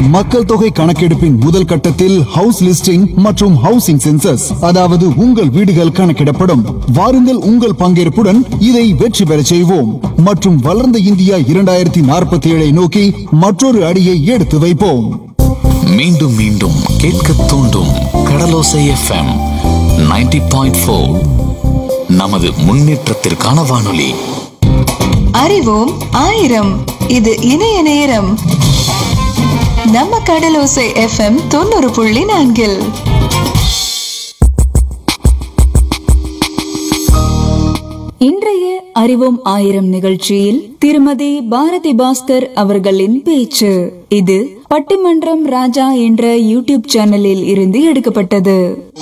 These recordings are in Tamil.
மக்கள் தொகை கணக்கெடுப்பின் முதல் கட்டத்தில் ஹவுஸ் லிஸ்டிங் மற்றும் ஹவுசிங் சென்சஸ் அதாவது உங்கள் வீடுகள் கணக்கிடப்படும் வாருங்கள் உங்கள் பங்கேற்புடன் இதை வெற்றி பெறச் செய்வோம் மற்றும் வளர்ந்த இந்தியா இரண்டாயிரத்தி நாற்பத்தி ஏழை நோக்கி மற்றொரு அடியை எடுத்து வைப்போம் மீண்டும் மீண்டும் கேட்க தூண்டும் கடலோசை எஃப்எம் 90.4 பாயிண்ட் நமது முன்னேற்றத்திற்கான வானொலி அறிவோம் ஆயிரம் இது இணைய நேரம் நம்ம கடலோசை எஃப்எம் தொண்ணூறு புள்ளி நான்கில் இன்றைய அறிவோம் ஆயிரம் நிகழ்ச்சியில் திருமதி பாரதி பாஸ்கர் அவர்களின் பேச்சு இது பட்டிமன்றம் ராஜா என்ற யூடியூப் சேனலில் இருந்து எடுக்கப்பட்டது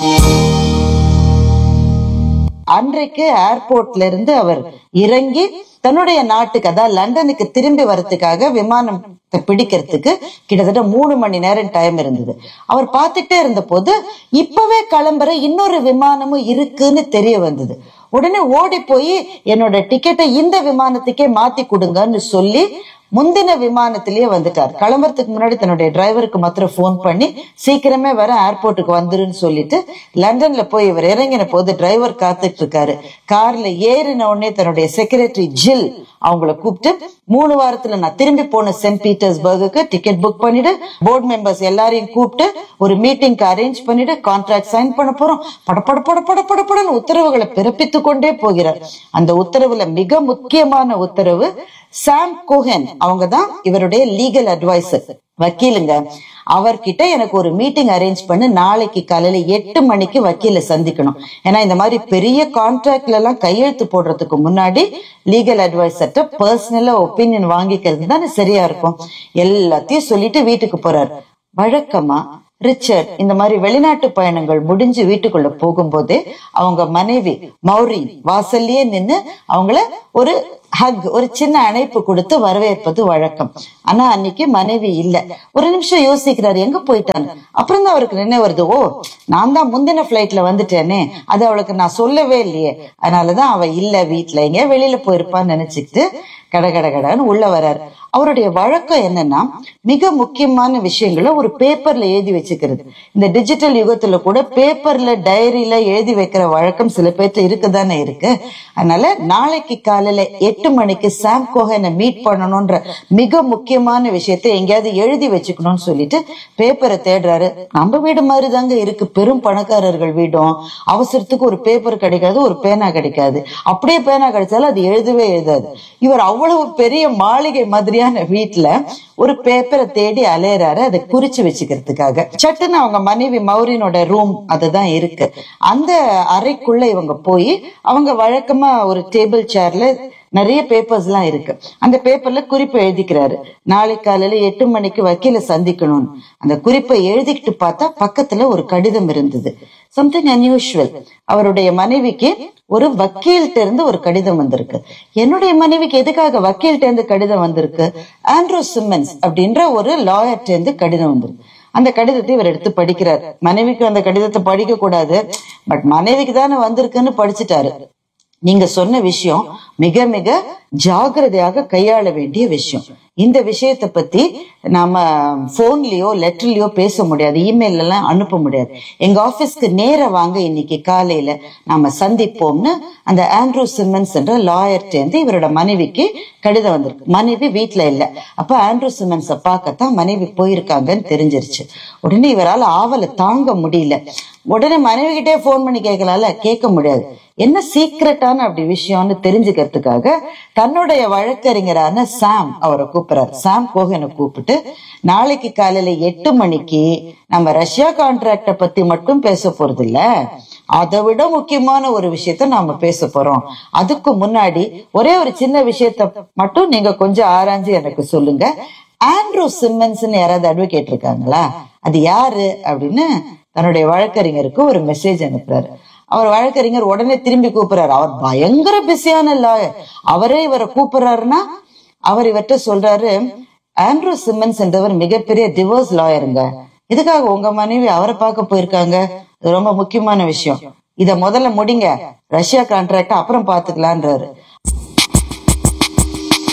அன்றைக்கு ஏர்போர்ட்ல இருந்து அவர் இறங்கி தன்னுடைய நாட்டுக்கு அதாவது லண்டனுக்கு திரும்பி வரதுக்காக விமானம் பிடிக்கிறதுக்கு கிட்டத்தட்ட மூணு மணி நேரம் டைம் இருந்தது அவர் பார்த்துட்டே இருந்த போது இப்பவே கிளம்புற இன்னொரு விமானமும் இருக்குன்னு தெரிய வந்தது உடனே ஓடி போய் என்னோட டிக்கெட்டை இந்த விமானத்துக்கே மாத்தி கொடுங்கன்னு சொல்லி முந்தின விமானத்திலேயே வந்துட்டார் கிளம்புறதுக்கு முன்னாடி தன்னுடைய டிரைவருக்கு மாத்திரம் ஃபோன் பண்ணி சீக்கிரமே வர ஏர்போர்ட்டுக்கு வந்துருன்னு சொல்லிட்டு லண்டன்ல போய் இவர் இறங்கின போது டிரைவர் காத்துட்டு இருக்காரு கார்ல ஏறின உடனே தன்னுடைய செக்ரட்டரி ஜில் அவங்கள கூப்பிட்டு மூணு வாரத்துல நான் திரும்பி போன சென்ட் பீட்டர்ஸ்பர்குக்கு டிக்கெட் புக் பண்ணிடு போர்டு மெம்பர்ஸ் எல்லாரையும் கூப்பிட்டு ஒரு மீட்டிங்க்கு அரேஞ்ச் பண்ணிட்டு கான்ட்ராக்ட் சைன் பண்ண போறோம் பட பட பட பட பட படன்னு உத்தரவுகளை பிறப்பித்து கொண்டே போகிறார் அந்த உத்தரவுல மிக முக்கியமான உத்தரவு சாம் கோஹன் அவங்க தான் இவருடைய லீகல் அட்வைசர் வக்கீலுங்க அவர்கிட்ட எனக்கு ஒரு மீட்டிங் அரேஞ்ச் பண்ணி நாளைக்கு காலையில எட்டு மணிக்கு வக்கீல சந்திக்கணும் ஏன்னா இந்த மாதிரி பெரிய கான்ட்ராக்ட்ல எல்லாம் கையெழுத்து போடுறதுக்கு முன்னாடி லீகல் அட்வைசர்ட்ட பர்சனலா ஒப்பீனியன் வாங்கிக்கிறது தானே சரியா இருக்கும் எல்லாத்தையும் சொல்லிட்டு வீட்டுக்கு போறாரு வழக்கமா ரிச்சர்ட் இந்த மாதிரி வெளிநாட்டு பயணங்கள் முடிஞ்சு வீட்டுக்குள்ள போகும்போதே அவங்க மனைவி மௌரி வாசல்லயே நின்னு அவங்கள ஒரு ஹக் ஒரு சின்ன அணைப்பு கொடுத்து வரவேற்பது வழக்கம் ஆனா அன்னைக்கு மனைவி இல்ல ஒரு நிமிஷம் யோசிக்கிறாரு எங்க போயிட்டான்னு அப்புறம் தான் அவருக்கு நினைவு வருது ஓ நான் தான் முந்தின பிளைட்ல வந்துட்டேனே அது அவளுக்கு நான் சொல்லவே இல்லையே அதனாலதான் அவ இல்ல வீட்டுல எங்க வெளியில போயிருப்பான்னு நினைச்சுக்கிட்டு கட கட கடன்னு உள்ள வராரு அவருடைய வழக்கம் என்னன்னா மிக முக்கியமான விஷயங்களை ஒரு பேப்பர்ல எழுதி வச்சுக்கிறது இந்த டிஜிட்டல் யுகத்துல கூட பேப்பர்ல டைரியில எழுதி வைக்கிற வழக்கம் சில பேர்ட்ட இருக்குதானே இருக்கு அதனால நாளைக்கு காலையில எட்டு மணிக்கு சாம் கோஹனை மீட் பண்ணணும்ன்ற மிக முக்கியமான விஷயத்தை எங்கேயாவது எழுதி வச்சுக்கணும்னு சொல்லிட்டு பேப்பரை தேடுறாரு நம்ம வீடு மாதிரி தாங்க இருக்கு பெரும் பணக்காரர்கள் வீடும் அவசரத்துக்கு ஒரு பேப்பர் கிடைக்காது ஒரு பேனா கிடைக்காது அப்படியே பேனா கிடைச்சாலும் அது எழுதவே எழுதாது இவர் அவ்வளவு பெரிய மாளிகை மாதிரியான வீட்டுல ஒரு பேப்பரை தேடி அலையறாரு அதை குறிச்சு வச்சுக்கிறதுக்காக சட்டுன்னு அவங்க மனைவி மௌரினோட ரூம் அதுதான் இருக்கு அந்த அறைக்குள்ள இவங்க போய் அவங்க வழக்கமா ஒரு டேபிள் சேர்ல நிறைய பேப்பர்ஸ் எல்லாம் இருக்கு அந்த பேப்பர்ல குறிப்பு எழுதிக்கிறாரு நாளை காலையில எட்டு மணிக்கு வக்கீல சந்திக்கணும்னு அந்த குறிப்பை எழுதிக்கிட்டு பார்த்தா பக்கத்துல ஒரு கடிதம் இருந்தது சம்திங் அன்யூஷுவல் அவருடைய மனைவிக்கு ஒரு வக்கீல்கிட்ட இருந்து ஒரு கடிதம் வந்திருக்கு என்னுடைய மனைவிக்கு எதுக்காக வக்கீல்கிட்ட இருந்து கடிதம் வந்திருக்கு ஆண்ட்ரூ சிம்மன்ஸ் அப்படின்ற ஒரு லாயர்ட்ட இருந்து கடிதம் வந்திருக்கு அந்த கடிதத்தை இவர் எடுத்து படிக்கிறார் மனைவிக்கு அந்த கடிதத்தை படிக்க கூடாது பட் மனைவிக்கு தானே வந்திருக்குன்னு படிச்சுட்டாரு நீங்க சொன்ன விஷயம் மிக மிக ஜாகிரதையாக கையாள வேண்டிய விஷயம் இந்த விஷயத்தை பத்தி நாம போன்லயோ லெட்டர்லயோ பேச முடியாது இமெயில் எல்லாம் அனுப்ப முடியாது எங்க ஆபீஸ்க்கு நேர வாங்க இன்னைக்கு காலையில நாம சந்திப்போம்னு அந்த ஆண்ட்ரூ சிம்மன்ஸ் என்ற லாயர்ட்ட இருந்து இவரோட மனைவிக்கு கடிதம் வந்திருக்கு மனைவி வீட்டுல இல்ல அப்ப ஆண்ட்ரூ சிம்மன்ஸ பார்க்கத்தான் மனைவி போயிருக்காங்கன்னு தெரிஞ்சிருச்சு உடனே இவரால் ஆவலை தாங்க முடியல உடனே மனைவி கிட்டே போன் பண்ணி கேட்கலாம்ல கேட்க முடியாது என்ன சீக்கிரட்டான அப்படி விஷயம்னு தெரிஞ்சுக்கிறதுக்காக தன்னுடைய வழக்கறிஞரான சாம் அவரை கூப்பிடுறாரு சாம் கோகனை கூப்பிட்டு நாளைக்கு காலையில எட்டு மணிக்கு நம்ம ரஷ்யா கான்ட்ராக்ட பத்தி மட்டும் பேச போறது இல்ல அதை விட முக்கியமான ஒரு விஷயத்த நாம பேச போறோம் அதுக்கு முன்னாடி ஒரே ஒரு சின்ன விஷயத்த மட்டும் நீங்க கொஞ்சம் ஆராய்ஞ்சு எனக்கு சொல்லுங்க ஆண்ட்ரூ சிம்மன்ஸ்னு யாராவது அட்வொகேட் இருக்காங்களா அது யாரு அப்படின்னு தன்னுடைய வழக்கறிஞருக்கு ஒரு மெசேஜ் அனுப்புறாரு அவர் வழக்கறிஞர் உடனே திரும்பி கூப்பிடுறாரு அவர் பயங்கர பிஸியான லாயர் அவரே இவரை கூப்பிடுறாருன்னா அவர் இவர்கிட்ட சொல்றாரு ஆண்ட்ரூ சிம்மன்ஸ் என்றவர் மிகப்பெரிய டிவோர்ஸ் லாயருங்க இதுக்காக உங்க மனைவி அவரை பார்க்க போயிருக்காங்க இது ரொம்ப முக்கியமான விஷயம் இத முதல்ல முடிங்க ரஷ்யா கான்ட்ராக்ட் அப்புறம் பாத்துக்கலான்றாரு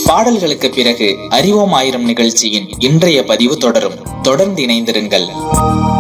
பாடல்களுக்கு பிறகு அறிவோம் ஆயிரம் நிகழ்ச்சியின் இன்றைய பதிவு தொடரும் தொடர்ந்து இணைந்திருங்கள்